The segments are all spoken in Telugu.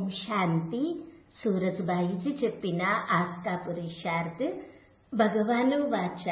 శాంతి సూరజ్బాయిజీ చెప్పిన ఆస్కా పురుషార్థ్ భగవాను వాచ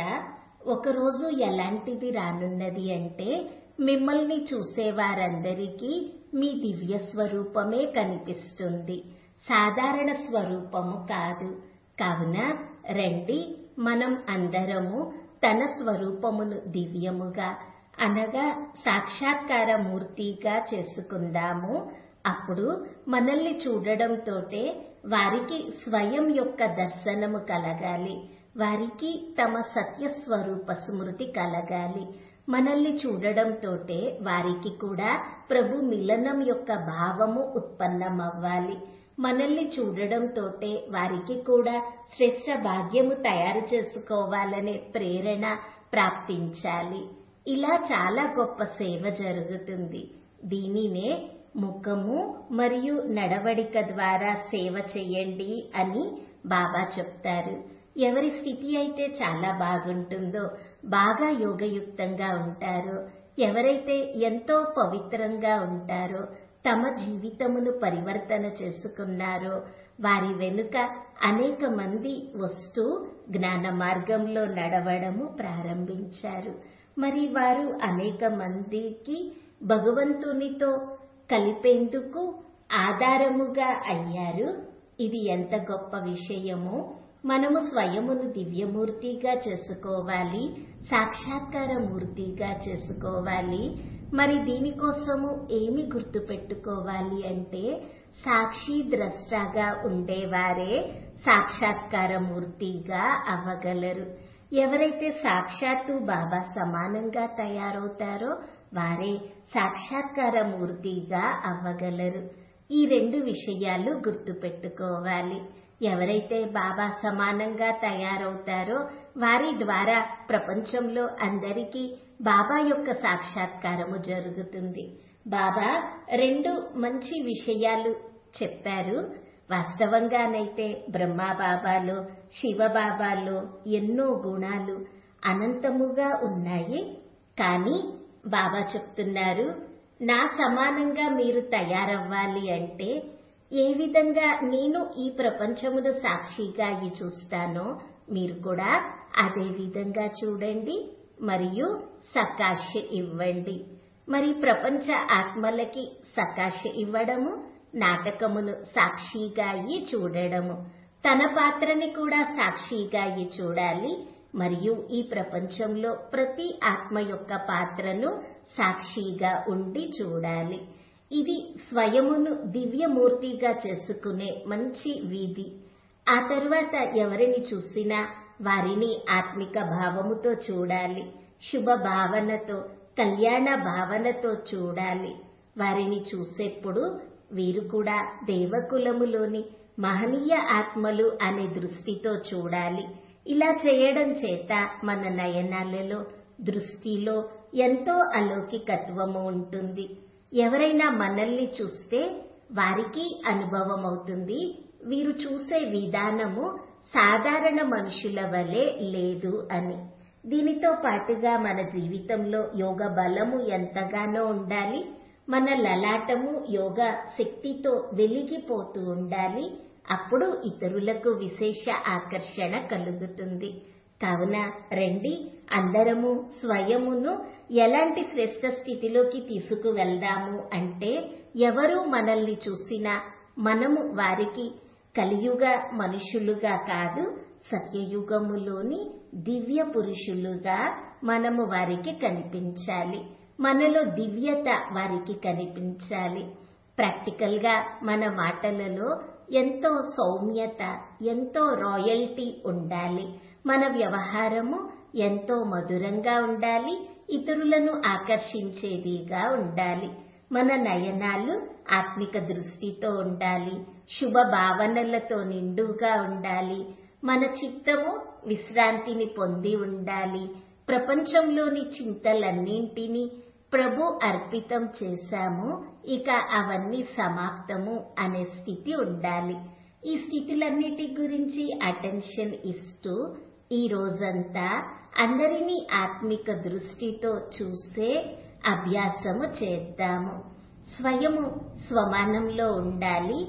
ఒకరోజు ఎలాంటిది రానున్నది అంటే మిమ్మల్ని చూసేవారందరికీ మీ దివ్య స్వరూపమే కనిపిస్తుంది సాధారణ స్వరూపము కాదు కావున రండి మనం అందరము తన స్వరూపమును దివ్యముగా అనగా సాక్షాత్కార మూర్తిగా చేసుకుందాము అప్పుడు మనల్ని చూడడంతోటే వారికి స్వయం యొక్క దర్శనము కలగాలి వారికి తమ సత్య స్వరూప స్మృతి కలగాలి మనల్ని చూడడంతోటే వారికి కూడా ప్రభు మిలనం యొక్క భావము ఉత్పన్నమవ్వాలి మనల్ని చూడడంతోటే వారికి కూడా శ్రేష్ట భాగ్యము తయారు చేసుకోవాలనే ప్రేరణ ప్రాప్తించాలి ఇలా చాలా గొప్ప సేవ జరుగుతుంది దీనినే ముఖము మరియు నడవడిక ద్వారా సేవ చేయండి అని బాబా చెప్తారు ఎవరి స్థితి అయితే చాలా బాగుంటుందో బాగా యోగయుక్తంగా ఉంటారో ఎవరైతే ఎంతో పవిత్రంగా ఉంటారో తమ జీవితమును పరివర్తన చేసుకున్నారో వారి వెనుక అనేక మంది వస్తూ జ్ఞాన మార్గంలో నడవడము ప్రారంభించారు మరి వారు అనేక మందికి భగవంతునితో కలిపేందుకు ఆధారముగా అయ్యారు ఇది ఎంత గొప్ప విషయమో మనము స్వయమును దివ్యమూర్తిగా చేసుకోవాలి సాక్షాత్కార మూర్తిగా చేసుకోవాలి మరి దీనికోసము ఏమి గుర్తుపెట్టుకోవాలి అంటే సాక్షి ద్రష్టగా ఉండేవారే సాక్షాత్కార మూర్తిగా అవ్వగలరు ఎవరైతే సాక్షాత్తు బాబా సమానంగా తయారవుతారో వారే సాక్షాత్కార మూర్తిగా అవ్వగలరు ఈ రెండు విషయాలు గుర్తుపెట్టుకోవాలి ఎవరైతే బాబా సమానంగా తయారవుతారో వారి ద్వారా ప్రపంచంలో అందరికీ బాబా యొక్క సాక్షాత్కారము జరుగుతుంది బాబా రెండు మంచి విషయాలు చెప్పారు వాస్తవంగానైతే బ్రహ్మా బాబాలో శివ బాబాలో ఎన్నో గుణాలు అనంతముగా ఉన్నాయి కానీ బాబా చెప్తున్నారు నా సమానంగా మీరు తయారవ్వాలి అంటే ఏ విధంగా నేను ఈ ప్రపంచమును సాక్షిగా అయి చూస్తానో మీరు కూడా అదే విధంగా చూడండి మరియు సకాశ ఇవ్వండి మరి ప్రపంచ ఆత్మలకి సకాశ ఇవ్వడము నాటకమును సాక్షిగా అయి చూడడము తన పాత్రని కూడా సాక్షిగా అయి చూడాలి మరియు ఈ ప్రపంచంలో ప్రతి ఆత్మ యొక్క పాత్రను సాక్షిగా ఉండి చూడాలి ఇది స్వయమును దివ్యమూర్తిగా చేసుకునే మంచి వీధి ఆ తర్వాత ఎవరిని చూసినా వారిని ఆత్మిక భావముతో చూడాలి శుభ భావనతో కళ్యాణ భావనతో చూడాలి వారిని చూసేప్పుడు వీరు కూడా దేవకులములోని మహనీయ ఆత్మలు అనే దృష్టితో చూడాలి ఇలా చేయడం చేత మన నయనాలలో దృష్టిలో ఎంతో అలౌకికత్వము ఉంటుంది ఎవరైనా మనల్ని చూస్తే వారికి అనుభవం అవుతుంది వీరు చూసే విధానము సాధారణ మనుషుల వలె లేదు అని దీనితో పాటుగా మన జీవితంలో యోగ బలము ఎంతగానో ఉండాలి మన లలాటము యోగ శక్తితో వెలిగిపోతూ ఉండాలి అప్పుడు ఇతరులకు విశేష ఆకర్షణ కలుగుతుంది కావున రండి అందరము స్వయమును ఎలాంటి శ్రేష్ట స్థితిలోకి తీసుకువెళ్దాము అంటే ఎవరు మనల్ని చూసినా మనము వారికి కలియుగ మనుషులుగా కాదు సత్యయుగములోని దివ్య పురుషులుగా మనము వారికి కనిపించాలి మనలో దివ్యత వారికి కనిపించాలి ప్రాక్టికల్ గా మన మాటలలో ఎంతో సౌమ్యత ఎంతో రాయల్టీ ఉండాలి మన వ్యవహారము ఎంతో మధురంగా ఉండాలి ఇతరులను ఆకర్షించేదిగా ఉండాలి మన నయనాలు ఆత్మిక దృష్టితో ఉండాలి శుభ భావనలతో నిండుగా ఉండాలి మన చిత్తము విశ్రాంతిని పొంది ఉండాలి ప్రపంచంలోని చింతలన్నింటినీ ప్రభు అర్పితం చేశాము ఇక అవన్నీ సమాప్తము అనే స్థితి ఉండాలి ఈ స్థితులన్నిటి గురించి అటెన్షన్ ఇస్తూ ఈ రోజంతా అందరినీ ఆత్మిక దృష్టితో చూసే అభ్యాసము చేద్దాము స్వయము స్వమానంలో ఉండాలి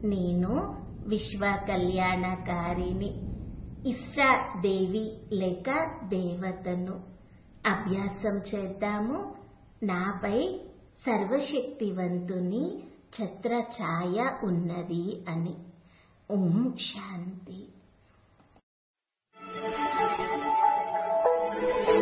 నేను విశ్వ కళ్యాణకారిని ఇష్ట దేవి లేక దేవతను అభ్యాసం చేద్దాము నాపై సర్వశక్తివంతుని ఛత్ర ఛాయ ఉన్నది అని ఓం శాంతి